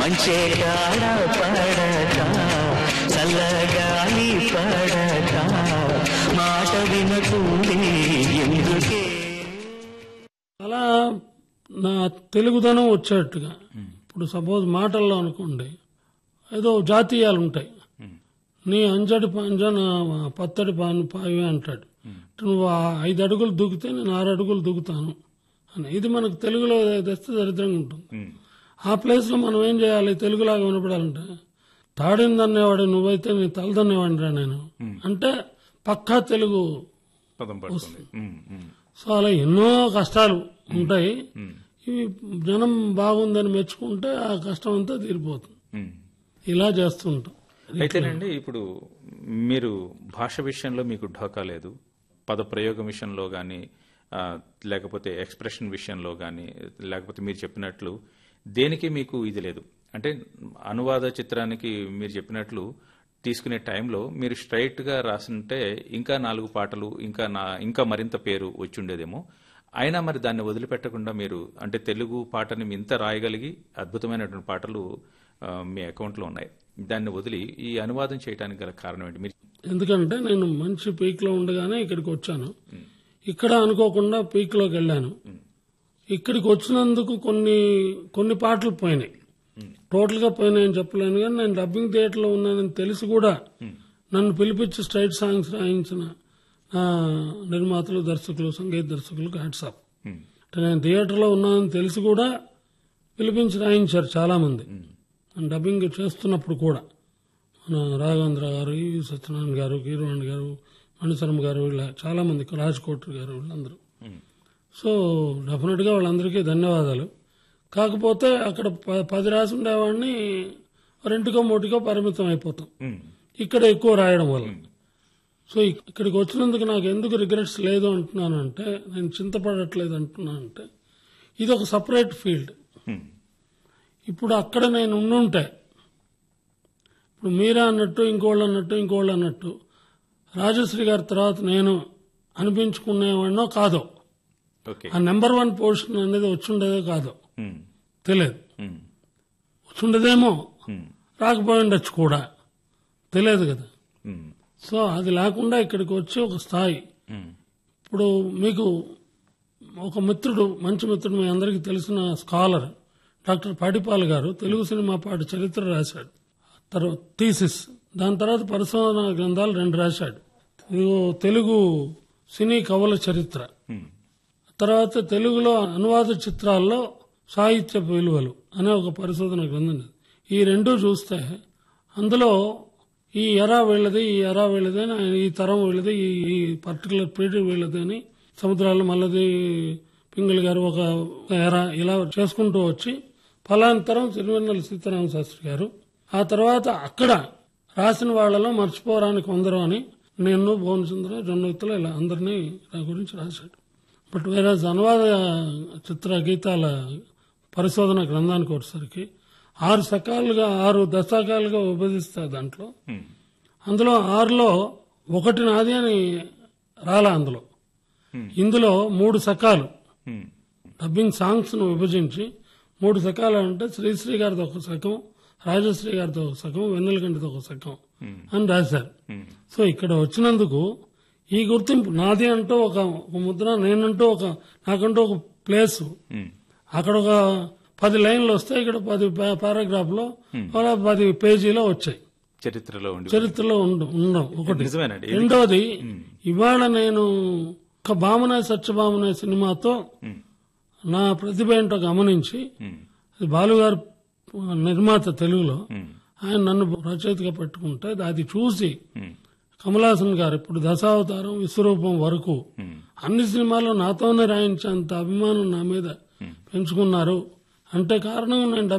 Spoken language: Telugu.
మంచే కాడ పడక చల్లగాలి పడక మాట వినకుంది ఎందుకే అలా నా తెలుగుదనం వచ్చేట్టుగా ఇప్పుడు సపోజ్ మాటల్లో అనుకోండి ఏదో జాతీయాలు ఉంటాయి నీ అంజడి పంజ నా పత్తడి పాను పావి అంటాడు నువ్వు ఆ ఐదు అడుగులు దూకితే నేను ఆరు అడుగులు దూకుతాను అని ఇది మనకు తెలుగులో తెస్తే దరిద్రంగా ఉంటుంది ఆ ప్లేస్ లో మనం ఏం చేయాలి తెలుగులాగా వినపడాలంటే తాడిందన్నేవాడు నువ్వైతే నీ తలదన్నేవాడిరా నేను అంటే పక్కా తెలుగు పదం పడుతుంది ఉమ్, ఉమ్, సో అలా ఎన్నో కష్టాలు ఉంటాయి ఇవి జనం బాగుందని మెచ్చుకుంటే ఆ కష్టం అంతా తీరిపోతుంది ఉమ్. ఇలా చేస్తుంటాం అయితేనండి ఇప్పుడు మీరు భాష విషయంలో మీకు ఢోకా లేదు పద ప్రయోగం విషయంలో కానీ లేకపోతే ఎక్స్ప్రెషన్ విషయంలో కానీ లేకపోతే మీరు చెప్పినట్లు దేనికి మీకు ఇది లేదు అంటే అనువాద చిత్రానికి మీరు చెప్పినట్లు తీసుకునే టైంలో మీరు స్ట్రైట్ గా రాసింటే ఇంకా నాలుగు పాటలు ఇంకా నా ఇంకా మరింత పేరు వచ్చి ఉండేదేమో అయినా మరి దాన్ని వదిలిపెట్టకుండా మీరు అంటే తెలుగు పాటని ఇంత రాయగలిగి అద్భుతమైనటువంటి పాటలు ఆ, మీ అకౌంట్లో ఉన్నాయి దాన్ని వదిలి ఈ అనువాదం చేయడానికి గల కారణం ఏంటి మీరు ఎందుకంటే నేను మంచి పీక్ లో ఉండగానే ఇక్కడికి వచ్చాను ఇక్కడ అనుకోకుండా పీక్ లోకి వెళ్ళాను ఇక్కడికి వచ్చినందుకు కొన్ని కొన్ని పాటలు పోయినాయి టోటల్ గా పోయినాయని చెప్పలేను కానీ నేను డబ్బింగ్ థియేటర్ లో ఉన్నానని తెలిసి కూడా నన్ను పిలిపించి స్ట్రైట్ సాంగ్స్ రాయించిన ఆ, నిర్మాతలు దర్శకులు సంగీత దర్శకులకు హ్యాట్సాప్ ఉమ్, అంటే నేను థియేటర్లో ఉన్నానని తెలిసి కూడా పిలిపించి రాయించారు చాలా మంది నేను డబ్బింగ్ చేస్తున్నప్పుడు కూడా మన రాఘవేంద్ర గారు ఈ సత్యనారాయణ గారు కీరవాణి గారు మణిశర్మ గారు వీళ్ళ చాలా మంది రాజ్కోట్ గారు వీళ్ళందరూ ఉమ్, సో డెఫినెట్ గా వాళ్ళందరికీ ధన్యవాదాలు కాకపోతే అక్కడ ప- పది రాసి ఉండేవాడిని రెండుకో మూటికో పరిమితం అయిపోతాం ఉమ్, ఇక్కడ ఎక్కువ రాయడం వల్ల సో ఇక్- ఇక్కడికి వచ్చినందుకు నాకు ఎందుకు రిగ్రెట్స్ లేదు అంటున్నానంటే నేను చింతపడట్లేదు అంటున్నానంటే ఇది ఒక సపరేట్ ఫీల్డ్ ఉమ్, ఇప్పుడు అక్కడ నేను ఉండుంటే ఇప్పుడు మీరా అన్నట్టు ఇంకోళ్ళు అన్నట్టు ఇంకోళ్ళు అన్నట్టు రాజశ్రీ గారి తర్వాత నేను అనిపించుకునేవాడినో కాదో ఓకే ఆ నెంబర్ వన్ పొజిషన్ అనేది వచ్చుండేదో కాదో ఉమ్, తెలియదు ఉమ్, వచ్చుండేదేమో ఉమ్, రాకపోయి ఉండొచ్చు కూడా తెలియదు కదా ఉమ్, సో అది లేకుండా ఇక్కడికి వచ్చి ఒక స్థాయి ఉమ్, ఇప్పుడు మీకు ఒక మిత్రుడు మంచి మిత్రుడు మీ అందరికీ తెలిసిన స్కాలర్ డాక్టర్ పాటిపాల్ గారు తెలుగు సినిమా పాట చరిత్ర రాశాడు తర్వాత థీసిస్ దాని తర్వాత పరిశోధన గ్రంథాలు రెండు రాశాడు ఇదిగో తెలుగు సినీ కవుల చరిత్ర ఉమ్, తర్వాత తెలుగులో అనువాద చిత్రాల్లో సాహిత్య విలువలు అనే ఒక పరిశోధన గ్రంథం ఉంది. ఈ రెండు చూస్తే అందులో ఈ ఎరా వీళ్ళది ఈ ఎరా వీళ్ళది అని ఆయన ఈ తరం వీళ్ళది ఈ ఈ పర్టికులర్ పీరియడ్ వీళ్ళది అని సముద్రాలు మల్లది పింగళి గారు ఒక ఒక ఎరా ఇలా చేసుకుంటూ వచ్చి ఫలాంతరం తిరువెన్నెల సీతారామ శాస్త్రి గారు ఆ తర్వాత అక్కడ రాసిన వాళ్ళలో మర్చిపోరాని కొందరు అని నేను భువనచంద్ర జొన్నవిత్తులు ఇలా అందరినీ నా గురించి రాశాడు బట్ వేరే అనువాద చిత్ర గీతాల పరిశోధన గ్రంథానికి వచ్చేసరికి ఆరు సకాలుగా ఆరు దశకాలుగా విభజిస్తారు దాంట్లో ఉమ్, అందులో ఆరులో ఒకటి నాది అని రాలా అందులో ఇందులో మూడు సకాలు ఉమ్, డబ్బింగ్ సాంగ్స్ ను విభజించి మూడు సకాలు అంటే శ్రీశ్రీ గారిది ఒక సగం రాజశ్రీ గారితో ఒక సగం వెన్నెలకంటితో ఒక సగం అని రాశారు ఉమ్, సో ఇక్కడ వచ్చినందుకు ఈ గుర్తింపు నాది అంటూ ఒక ఒక ముద్ర నేనంటూ ఒక నాకంటూ ఒక ప్లేస్ ఉమ్, అక్కడ ఒక పది లైన్లు వస్తాయి ఇక్కడ పది పారాగ్రాఫ్ లో అలా పది పేజీలో వచ్చాయి చరిత్రలో ఉండి చరిత్రలో ఉండ- ఉండవు ఒకటి నిజమేనండి రెండోది ఇవాళ నేను ఒక బామనే సత్యభామనే సినిమాతో ఉమ్, నా ప్రతిభ ఏంటో గమనించి ఉమ్, అది బాలుగారు నిర్మాత తెలుగులో ఉమ్, ఆయన నన్ను రచయితగా పెట్టుకుంటే అది చూసి ఉమ్, కమలాసన్ గారు ఇప్పుడు దశావతారం విశ్వరూపం వరకు ఉమ్, అన్ని సినిమాల్లో నాతోనే రాయించేంత అభిమానం నా మీద పెంచుకున్నారు అంటే కారణం నేను